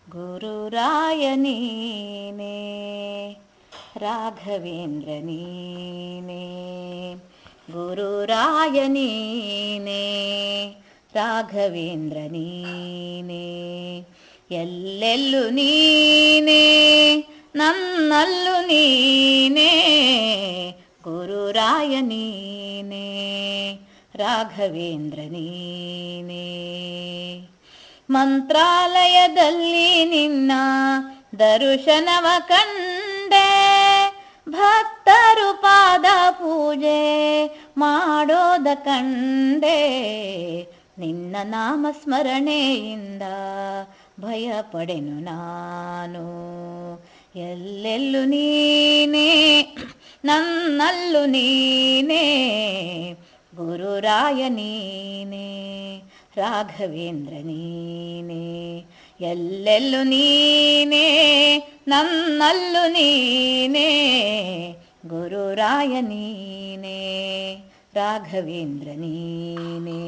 ಗುರುರಾಯ ನೀನೇ ರಾಘವೇಂದ್ರ ನೀನೇ ಗುರುರಾಯ ನೀನೇ ರಾಘವೇಂದ್ರ ನೀನೇ ಎಲ್ಲೆಲ್ಲೂ ನೀನೇ ನನ್ನಲ್ಲೂ ನೀನೇ ಗುರುರಾಯ ನೀನೇ ರಾಘವೇಂದ್ರ ನೀನೇ ಮಂತ್ರಾಲಯದಲ್ಲಿ ನಿನ್ನ ದರ್ಶನವ ಕಂಡೆ ಭಕ್ತರು ಪಾದ ಪೂಜೆ ಮಾಡೋದ ಕಂಡೆ ನಿನ್ನ ನಾಮ ಸ್ಮರಣೆಯಿಂದ ಭಯ ಪಡೆನು ನಾನು ಎಲ್ಲೆಲ್ಲೂ ನೀನೇ ನನ್ನಲ್ಲೂ ನೀನೇ ಗುರುರಾಯ ನೀನೇ ರಾಘವೇಂದ್ರ ನೀನೇ ಎಲ್ಲೆಲ್ಲೂ ನೀನೇ ನನ್ನಲ್ಲೂ ನೀನೇ ಗುರುರಾಯ ನೀನೇ ರಾಘವೇಂದ್ರ ನೀನೇ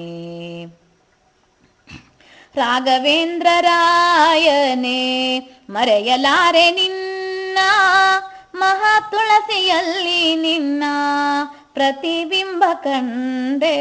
ರಾಘವೇಂದ್ರ ರಾಯನೇ ಮರೆಯಲಾರೆ ನಿನ್ನ ಮಹಾ ತುಳಸಿಯಲ್ಲಿ ನಿನ್ನ ಪ್ರತಿಬಿಂಬ ಕಂಡೆ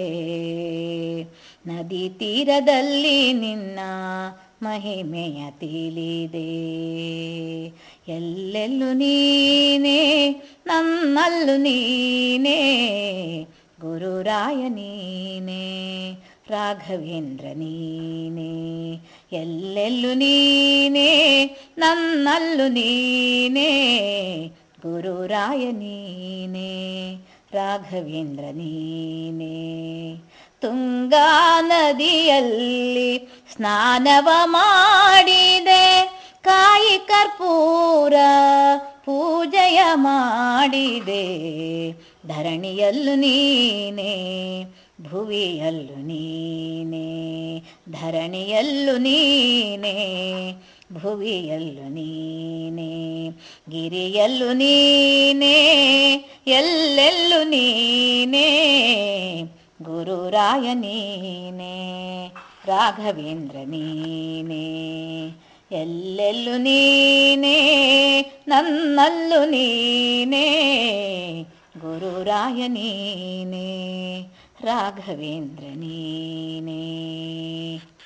ನದಿ ತೀರದಲ್ಲಿ ನಿನ್ನ ಮಹಿಮೆಯ ತಿಳಿದೆ ಎಲ್ಲೆಲ್ಲೂ ನೀನೇ ನನ್ನಲ್ಲೂ ನೀನೇ ಗುರುರಾಯ ನೀನೇ ರಾಘವೇಂದ್ರ ನೀನೇ ಎಲ್ಲೆಲ್ಲೂ ನೀನೇ ನನ್ನಲ್ಲೂ ನೀನೇ ಗುರುರಾಯ ನೀನೇ ರಾಘವೇಂದ್ರ ನೀನೇ ತುಂಗಾ ನದಿಯಲ್ಲಿ ಸ್ನಾನವ ಮಾಡಿದೆ ಕಾಯಿ ಕರ್ಪೂರ ಪೂಜೆಯ ಮಾಡಿದೆ ಧರಣಿಯಲ್ಲೂ ನೀನೇ ಭುವಿಯಲ್ಲೂ ನೀನೇ ಧರಣಿಯಲ್ಲೂ ನೀನೇ ಭುವಿಯಲ್ಲೂ ನೀನೇ ಗಿರಿಯಲ್ಲೂ ನೀನೇ ಎಲ್ಲೆಲ್ಲೂ ನೀನೇ ಗುರುರಾಯ ನೀನೇ ರಾಘವೇಂದ್ರ ನೀನೇ ಎಲ್ಲೆಲ್ಲೂ ನೀನೇ ನನ್ನಲ್ಲೂ ನೀನೇ ಗುರುರಾಯ ನೀನೇ ರಾಘವೇಂದ್ರ ನೀನೇ